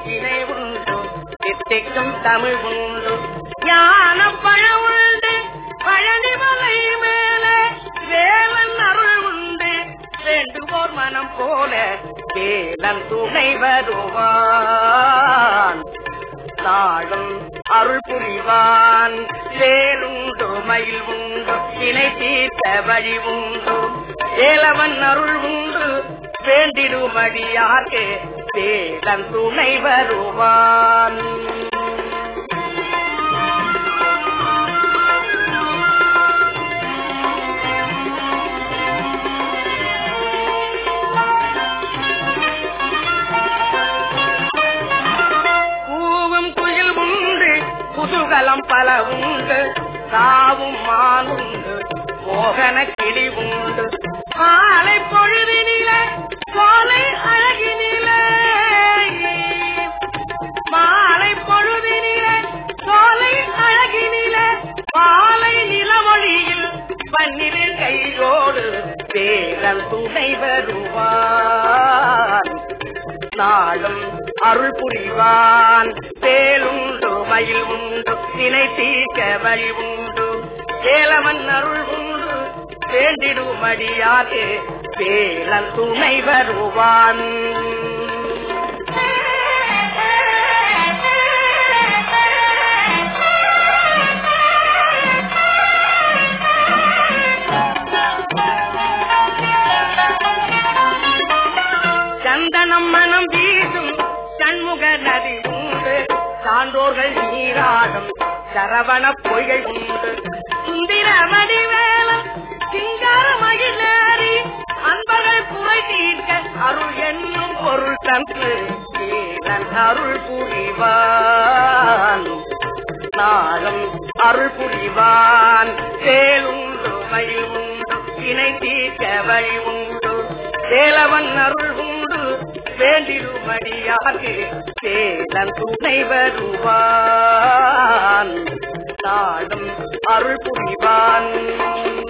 இணை உண்டு தித்திக்கும் தமிழ் உண்டு ஞான பழம் உண்டு பழனிமலை மேலே வேலன் அருள் உண்டு வேண்டுவோர் மனம் போல வேலன் துணை வருவான் நாளும் அருள் புரிவான் வேலுண்டு மயில் உண்டு இணை தீர்த்த வழி உண்டு வேலவன் அருள் உண்டு வேண்டிடுமடியார்க்கு வேலன் துணை வருவான் பூவும் குயில் உண்டு குதூகலம் பல உண்டு காவும் மான் உண்டு மோகன கிளி உண்டு மாலை பொழுதினில கோலை அழகினில மாலை பொழுதினில கோலை அழகினில மாலை நிலவொளியில் பன்னிரு கையோடு பேரல் துணை வருவான் நாளும் அருள் புரிவான் வேலுண்டு மயில் உண்டு தினை தீக்க வழி உண்டு ஏலவன் அருள் உண்டு வேண்டிடுமடியாதே வேலன் துணை வருவான் சந்தனம் மனம் வீசும் சண்முக நதி உண்டு சான்றோர்கள் நீராடும் சரவண பொய்கள் உண்டு சுந்திர மடிவேலம் சிங்கார மகிழாரி அன்பர்கள் குறை தீர்க்க அருள் என்னும் பொருள் தந்து ஏனன் அருள் புரிவான் நாளும் அருள் புரிவான் சேலுண்டு மயில் உண்டு இணை தீர்க்க வழி உண்டு சேலவன் அருள் உண்டு வேண்டிடுமடியாக சேலன் துணை வருவான் நாளும் அருள் புரிவான்